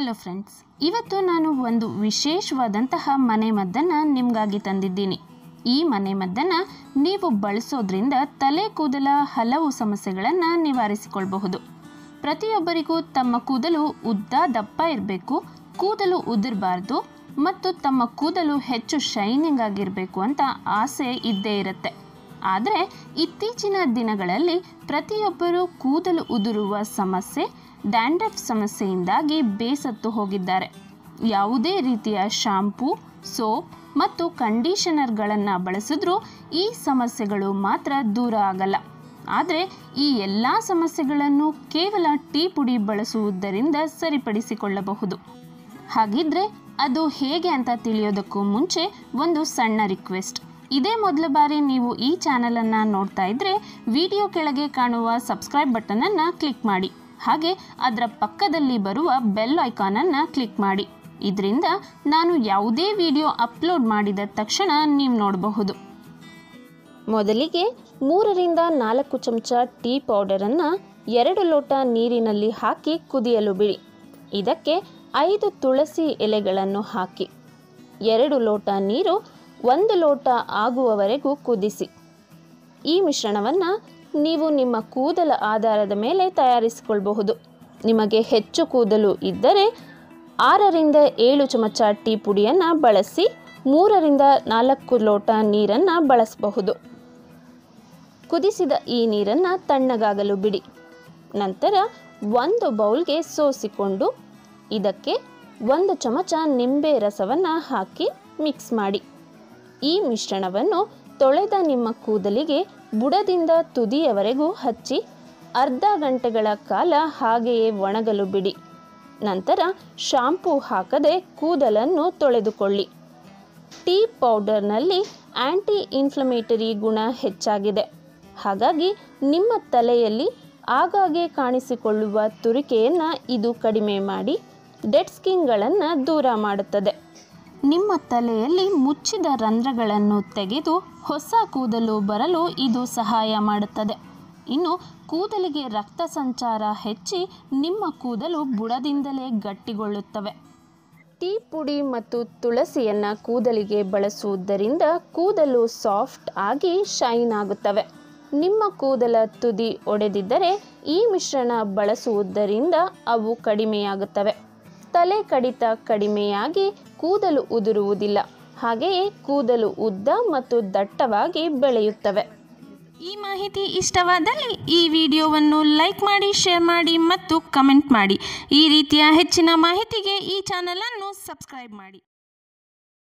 hello friends ಇವತ್ತು ನಾನು ಒಂದು ವಿಶೇಷವಾದಂತಹ ಮನೆ ಮದ್ದನ್ನು ನಿಮಗಾಗಿ ತಂದಿದ್ದೀನಿ ಈ ಮನೆ ಮದ್ದನ್ನು ನೀವು ಬಳಸೋದ್ರಿಂದ ತಲೆ ಕೂದಲ ಹಲವು ಸಮಸ್ಯೆಗಳನ್ನು ನಿವಾರಿಸಿಕೊಳ್ಳಬಹುದು ಪ್ರತಿಯೊಬ್ಬರಿಗೂ ತಮ್ಮ ಕೂದಲು ಉದ್ದ ದಪ್ಪ ಇರಬೇಕು ಕೂದಲು ಉದಿರಬಾರ್ದು ಮತ್ತು ತಮ್ಮ ಕೂದಲು ಹೆಚ್ಚು ಶೈನಿಂಗ್ ಆಗಿರಬೇಕು ಅಂತ ಆಸೆ ಇದ್ದೇ ಇರುತ್ತೆ ಆದರೆ ಇತ್ತೀಚಿನ ದಿನಗಳಲ್ಲಿ ಪ್ರತಿಯೊಬ್ಬರೂ ಕೂದಲು ಉದುರುವ ಸಮಸ್ಯೆ ಡ್ಯಾಂಡ್ರಫ್ ಸಮಸ್ಯೆಯಿಂದಾಗಿ ಬೇಸತ್ತು ಹೋಗಿದ್ದಾರೆ ಯಾವುದೇ ರೀತಿಯ ಶಾಂಪೂ ಸೋಪ್ ಮತ್ತು ಕಂಡೀಷನರ್ಗಳನ್ನು ಬಳಸಿದ್ರೂ ಈ ಸಮಸ್ಯೆಗಳು ಮಾತ್ರ ದೂರ ಆಗಲ್ಲ ಆದರೆ ಈ ಎಲ್ಲ ಸಮಸ್ಯೆಗಳನ್ನು ಕೇವಲ ಟೀ ಪುಡಿ ಬಳಸುವುದರಿಂದ ಸರಿಪಡಿಸಿಕೊಳ್ಳಬಹುದು ಹಾಗಿದ್ರೆ ಅದು ಹೇಗೆ ಅಂತ ತಿಳಿಯೋದಕ್ಕೂ ಮುಂಚೆ ಒಂದು ಸಣ್ಣ ರಿಕ್ವೆಸ್ಟ್ ಇದೇ ಮೊದಲ ಬಾರಿ ನೀವು ಈ ಚಾನಲನ್ನು ನೋಡ್ತಾ ಇದ್ದರೆ ವಿಡಿಯೋ ಕೆಳಗೆ ಕಾಣುವ ಸಬ್ಸ್ಕ್ರೈಬ್ ಬಟನನ್ನು ಕ್ಲಿಕ್ ಮಾಡಿ ಹಾಗೆ ಅದರ ಪಕ್ಕದಲ್ಲಿ ಬರುವ ಬೆಲ್ ಐಕಾನನ್ನು ಕ್ಲಿಕ್ ಮಾಡಿ ಇದರಿಂದ ನಾನು ಯಾವುದೇ ವಿಡಿಯೋ ಅಪ್ಲೋಡ್ ಮಾಡಿದ ತಕ್ಷಣ ನೀವು ನೋಡಬಹುದು ಮೊದಲಿಗೆ ಮೂರರಿಂದ ನಾಲ್ಕು ಚಮಚ ಟೀ ಪೌಡರನ್ನು ಎರಡು ಲೋಟ ನೀರಿನಲ್ಲಿ ಹಾಕಿ ಕುದಿಯಲು ಬಿಡಿ ಇದಕ್ಕೆ ಐದು ತುಳಸಿ ಎಲೆಗಳನ್ನು ಹಾಕಿ ಎರಡು ಲೋಟ ನೀರು ಒಂದು ಲೋಟ ಆಗುವವರೆಗೂ ಕುದಿಸಿ ಈ ಮಿಶ್ರಣವನ್ನು ನೀವು ನಿಮ್ಮ ಕೂದಲ ಆಧಾರದ ಮೇಲೆ ತಯಾರಿಸಿಕೊಳ್ಳಬಹುದು ನಿಮಗೆ ಹೆಚ್ಚು ಕೂದಲು ಇದ್ದರೆ ಆರರಿಂದ ಏಳು ಚಮಚ ಟೀ ಪುಡಿಯನ್ನು ಬಳಸಿ ಮೂರರಿಂದ ನಾಲ್ಕು ಲೋಟ ನೀರನ್ನು ಬಳಸಬಹುದು ಕುದಿಸಿದ ಈ ನೀರನ್ನು ತಣ್ಣಗಾಗಲು ಬಿಡಿ ನಂತರ ಒಂದು ಬೌಲ್ಗೆ ಸೋಸಿಕೊಂಡು ಇದಕ್ಕೆ ಒಂದು ಚಮಚ ನಿಂಬೆ ರಸವನ್ನು ಹಾಕಿ ಮಿಕ್ಸ್ ಮಾಡಿ ಈ ಮಿಶ್ರಣವನ್ನು ತೊಳೆದ ನಿಮ್ಮ ಕೂದಲಿಗೆ ಬುಡದಿಂದ ತುದಿಯವರೆಗೂ ಹಚ್ಚಿ ಅರ್ಧ ಗಂಟೆಗಳ ಕಾಲ ಹಾಗೆಯೇ ಒಣಗಲು ಬಿಡಿ ನಂತರ ಶಾಂಪೂ ಹಾಕದೆ ಕೂದಲನ್ನು ತೊಳೆದುಕೊಳ್ಳಿ ಟೀ ಪೌಡರ್ನಲ್ಲಿ ಆ್ಯಂಟಿ ಇನ್ಫ್ಲಮೇಟರಿ ಗುಣ ಹೆಚ್ಚಾಗಿದೆ ಹಾಗಾಗಿ ನಿಮ್ಮ ತಲೆಯಲ್ಲಿ ಆಗಾಗ್ಗೆ ಕಾಣಿಸಿಕೊಳ್ಳುವ ತುರಿಕೆಯನ್ನು ಇದು ಕಡಿಮೆ ಮಾಡಿ ಡೆಡ್ ಸ್ಕಿನ್ಗಳನ್ನು ದೂರ ಮಾಡುತ್ತದೆ ನಿಮ್ಮ ತಲೆಯಲ್ಲಿ ಮುಚ್ಚಿದ ರಂಧ್ರಗಳನ್ನು ತೆಗೆದು ಹೊಸ ಕೂದಲು ಬರಲು ಇದು ಸಹಾಯ ಮಾಡುತ್ತದೆ ಇನ್ನು ಕೂದಲಿಗೆ ರಕ್ತ ಸಂಚಾರ ಹೆಚ್ಚಿ ನಿಮ್ಮ ಕೂದಲು ಬುಡದಿಂದಲೇ ಗಟ್ಟಿಗೊಳ್ಳುತ್ತವೆ ಟೀ ಪುಡಿ ಮತ್ತು ತುಳಸಿಯನ್ನು ಕೂದಲಿಗೆ ಬಳಸುವುದರಿಂದ ಕೂದಲು ಸಾಫ್ಟ್ ಆಗಿ ಶೈನ್ ಆಗುತ್ತವೆ ನಿಮ್ಮ ಕೂದಲ ತುದಿ ಒಡೆದಿದ್ದರೆ ಈ ಮಿಶ್ರಣ ಬಳಸುವುದರಿಂದ ಅವು ಕಡಿಮೆಯಾಗುತ್ತವೆ ತಲೆ ಕಡಿತ ಕಡಿಮೆಯಾಗಿ ಕೂದಲು ಉದುರುವುದಿಲ್ಲ ಹಾಗೆಯೇ ಕೂದಲು ಉದ್ದ ಮತ್ತು ದಟ್ಟವಾಗಿ ಬೆಳೆಯುತ್ತವೆ ಈ ಮಾಹಿತಿ ಇಷ್ಟವಾದಲ್ಲಿ ಈ ವಿಡಿಯೋವನ್ನು ಲೈಕ್ ಮಾಡಿ ಶೇರ್ ಮಾಡಿ ಮತ್ತು ಕಮೆಂಟ್ ಮಾಡಿ ಈ ರೀತಿಯ ಹೆಚ್ಚಿನ ಮಾಹಿತಿಗೆ ಈ ಚಾನಲನ್ನು ಸಬ್ಸ್ಕ್ರೈಬ್ ಮಾಡಿ